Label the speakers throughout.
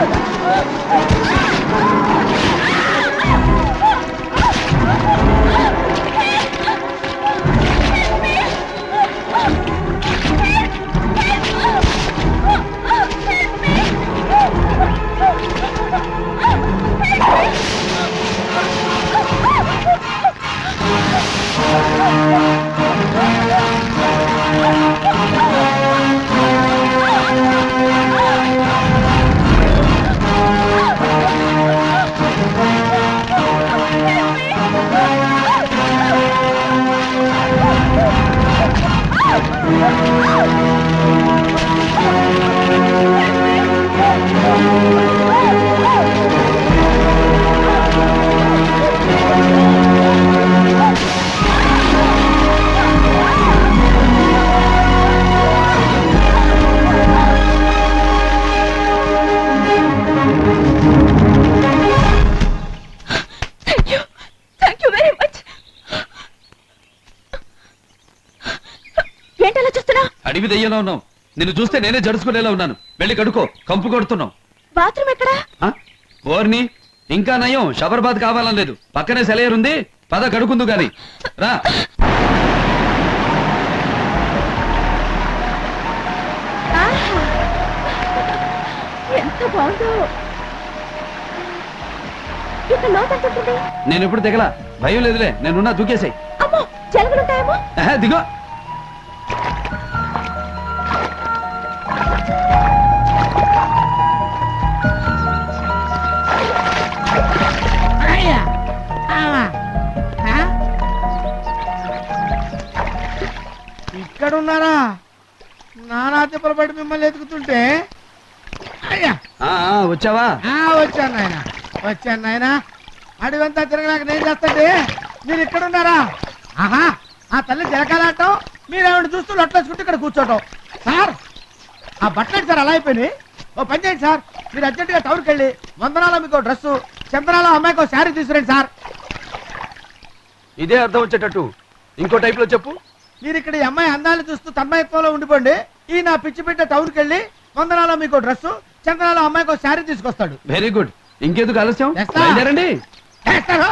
Speaker 1: Thank you thank you very much ఏంటలా చూస్తున్నా
Speaker 2: అడివి దయ్యంలో ఉన్నావు నిన్ను చూస్తే నేనే జడుచుకునేలా ఉన్నాను వెళ్ళి కడుకో కంపు కొడుతున్నావు
Speaker 1: బాత్రూమ్ ఎక్కడా
Speaker 2: ఆ? ఓర్ని ఇంకా నయం షబర్బాద్ కావాలని లేదు పక్కనే సెలయర్ ఉంది పద కడుకుందు గాని రా
Speaker 1: ఆహా! ఎంత బాగుందో ఇక్కడ లోతెంత ఉంటుంది
Speaker 2: నేను ఎప్పుడు దిగలా భయం లేదులే నేనున్నా దూకేసాయి
Speaker 1: అమ్మో జలుబులుంటాయేమో
Speaker 2: దిగో
Speaker 3: అయ్యా ఆమా. ఆ? ఇక్కడున్నారా నానా తిప్పలు పడి మిమ్మల్ని ఎతుకుతుంటే అయ్యా
Speaker 2: ఆ, ఆ, వచ్చావా
Speaker 3: ఆ, వచ్చాను నాయన వచ్చాను నాయన అడివంతా తిరగలేక నేను చేస్తండి మీరు ఇక్కడ ఉన్నారా ఆహా ఆ తల్లి తిరగాలటం మీరు ఆవిడ చూస్తూ లొట్టేసుకుంటూ ఇక్కడ కూర్చోటం సార్ ఆ బట్టలు సార్ అలా అయిపోయినాయి ఓ పని చేయండి సార్ మీరు అర్జెంటుగా టౌన్కి వెళ్ళి వందనాలో మీకు డ్రెస్సు చందనాలో అమ్మాయికి శారీ తీసుకురండి సార్
Speaker 2: ఇదే అర్థం వచ్చేటట్టు ఇంకో టైప్ లో చెప్పు
Speaker 3: మీరు ఇక్కడ ఈ అమ్మాయి అందాన్ని చూస్తూ తన్మయత్వంలో ఉండిపోండి ఈ నా పిచ్చి బిడ్డ టౌన్కి వెళ్ళి వందనాలో మీకు డ్రెస్సు చందనాలో అమ్మాయికి శారీ తీసుకొస్తాడు
Speaker 2: వెరీ గుడ్ ఇంకెందుకు ఆలస్యం
Speaker 3: చేస్తా.
Speaker 2: బయలుదేరండి
Speaker 3: చేస్తాడు.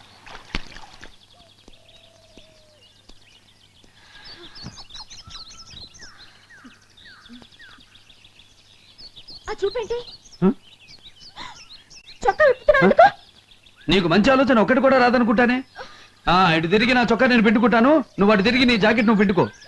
Speaker 1: ఆ చూపేంటి
Speaker 2: హ?
Speaker 1: చొక్కా విప్పుతున్నావు ఎందుకు
Speaker 2: నీకు మంచి ఆలోచన ఒక్కటి కూడా రాదనుకుంటానే ఆ ఇటు తిరిగి నా చొక్కా నేను పిండుకుంటాను నువ్వు అటు తిరిగి నీ జాకెట్ నువ్వు పిండుకో